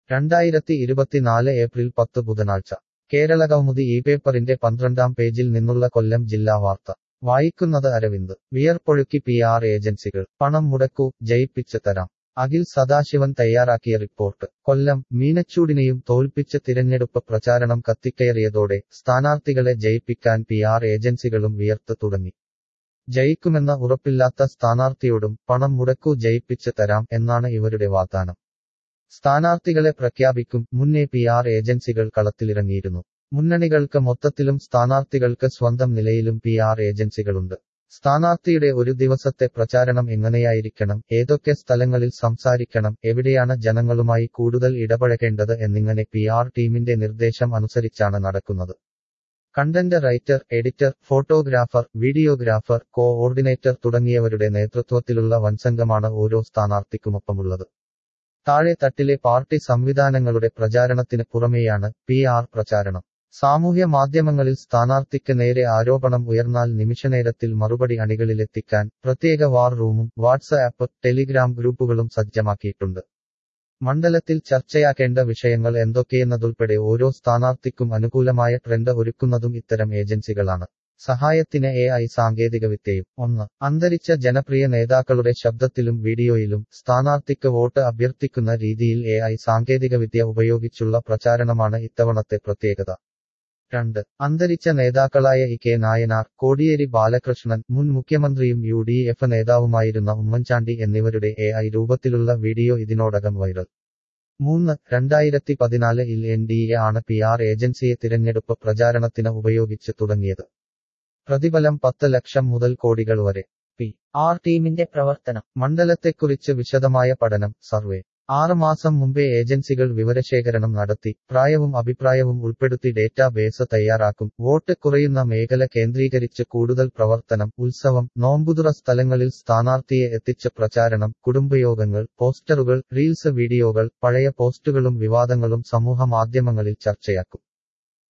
രണ്ടായിരത്തി ഇരുപത്തിനാല് ഏപ്രിൽ പത്ത് ബുധനാഴ്ച കേരളകൗമുദി ഈ പേപ്പറിന്റെ പന്ത്രണ്ടാം പേജിൽ നിന്നുള്ള കൊല്ലം ജില്ലാ വാർത്ത വായിക്കുന്നത് അരവിന്ദ് വിയർപ്പൊഴുക്കി പി ആർ ഏജൻസികൾ പണം മുടക്കൂ ജയിപ്പിച്ച് തരാം അഖിൽ സദാശിവൻ തയ്യാറാക്കിയ റിപ്പോർട്ട് കൊല്ലം മീനച്ചൂടിനെയും തോൽപ്പിച്ച് തിരഞ്ഞെടുപ്പ് പ്രചാരണം കത്തിക്കയറിയതോടെ സ്ഥാനാർത്ഥികളെ ജയിപ്പിക്കാൻ പി ആർ ഏജൻസികളും വിയർത്ത് തുടങ്ങി ജയിക്കുമെന്ന ഉറപ്പില്ലാത്ത സ്ഥാനാർത്ഥിയോടും പണം മുടക്കൂ ജയിപ്പിച്ച് തരാം എന്നാണ് ഇവരുടെ വാഗ്ദാനം സ്ഥാനാർത്ഥികളെ പ്രഖ്യാപിക്കും മുന്നേ പി ആർ ഏജൻസികൾ കളത്തിലിറങ്ങിയിരുന്നു മുന്നണികൾക്ക് മൊത്തത്തിലും സ്ഥാനാർത്ഥികൾക്ക് സ്വന്തം നിലയിലും പി ആർ ഏജൻസികളുണ്ട് സ്ഥാനാർത്ഥിയുടെ ഒരു ദിവസത്തെ പ്രചാരണം എങ്ങനെയായിരിക്കണം ഏതൊക്കെ സ്ഥലങ്ങളിൽ സംസാരിക്കണം എവിടെയാണ് ജനങ്ങളുമായി കൂടുതൽ ഇടപഴകേണ്ടത് എന്നിങ്ങനെ പി ആർ ടീമിന്റെ നിർദ്ദേശം അനുസരിച്ചാണ് നടക്കുന്നത് content writer editor photographer videographer coordinator തുടങ്ങിയവരുടെ നേതൃത്വത്തിലുള്ള വൻസംഘമാണ് ഓരോ സ്ഥാനാർത്ഥിക്കുമൊപ്പമുള്ളത് താഴെ തട്ടിലെ പാർട്ടി സംവിധാനങ്ങളുടെ പ്രചാരണത്തിന് പുറമെയാണ് പി ആർ പ്രചാരണം സാമൂഹ്യ മാധ്യമങ്ങളിൽ സ്ഥാനാർത്ഥിക്ക് നേരെ ആരോപണം ഉയർന്നാൽ നിമിഷനേരത്തിൽ മറുപടി അണികളിലെത്തിക്കാൻ പ്രത്യേക വാർ റൂമും വാട്സ്ആപ്പ് ടെലിഗ്രാം ഗ്രൂപ്പുകളും സജ്ജമാക്കിയിട്ടുണ്ട് മണ്ഡലത്തിൽ ചർച്ചയാക്കേണ്ട വിഷയങ്ങൾ എന്തൊക്കെയെന്നതുൾപ്പെടെ ഓരോ സ്ഥാനാർത്ഥിക്കും അനുകൂലമായ ട്രെൻഡ് ഒരുക്കുന്നതും ഇത്തരം ഏജൻസികളാണ് സഹായത്തിന് എ ഐ സാങ്കേതികവിദ്യയും ഒന്ന് അന്തരിച്ച ജനപ്രിയ നേതാക്കളുടെ ശബ്ദത്തിലും വീഡിയോയിലും സ്ഥാനാർത്ഥിക്ക് വോട്ട് അഭ്യർത്ഥിക്കുന്ന രീതിയിൽ എ ഐ സാങ്കേതികവിദ്യ ഉപയോഗിച്ചുള്ള പ്രചാരണമാണ് ഇത്തവണത്തെ പ്രത്യേകത രണ്ട് അന്തരിച്ച നേതാക്കളായ ഇ കെ നായനാർ കോടിയേരി ബാലകൃഷ്ണൻ മുൻ മുഖ്യമന്ത്രിയും യു ഡി എഫ് നേതാവുമായിരുന്ന ഉമ്മൻചാണ്ടി എന്നിവരുടെ എ ഐ രൂപത്തിലുള്ള വീഡിയോ ഇതിനോടകം വൈറൽ മൂന്ന് രണ്ടായിരത്തി പതിനാലിൽ എൻ ഡി എ ആണ് പി ആർ ഏജൻസിയെ തിരഞ്ഞെടുപ്പ് പ്രചാരണത്തിന് ഉപയോഗിച്ച് തുടങ്ങിയത് പ്രതിഫലം പത്ത് ലക്ഷം മുതൽ കോടികൾ വരെ പി ആർ ടീമിന്റെ പ്രവർത്തനം മണ്ഡലത്തെക്കുറിച്ച് വിശദമായ പഠനം സർവേ ആറ് മാസം മുമ്പേ ഏജൻസികൾ വിവരശേഖരണം നടത്തി പ്രായവും അഭിപ്രായവും ഉൾപ്പെടുത്തി ഡേറ്റാ ബേസ് തയ്യാറാക്കും വോട്ട് കുറയുന്ന മേഖല കേന്ദ്രീകരിച്ച് കൂടുതൽ പ്രവർത്തനം ഉത്സവം നോമ്പുതുറ സ്ഥലങ്ങളിൽ സ്ഥാനാർത്ഥിയെ എത്തിച്ച് പ്രചാരണം കുടുംബയോഗങ്ങൾ പോസ്റ്ററുകൾ റീൽസ് വീഡിയോകൾ പഴയ പോസ്റ്റുകളും വിവാദങ്ങളും സമൂഹ മാധ്യമങ്ങളിൽ ചർച്ചയാക്കും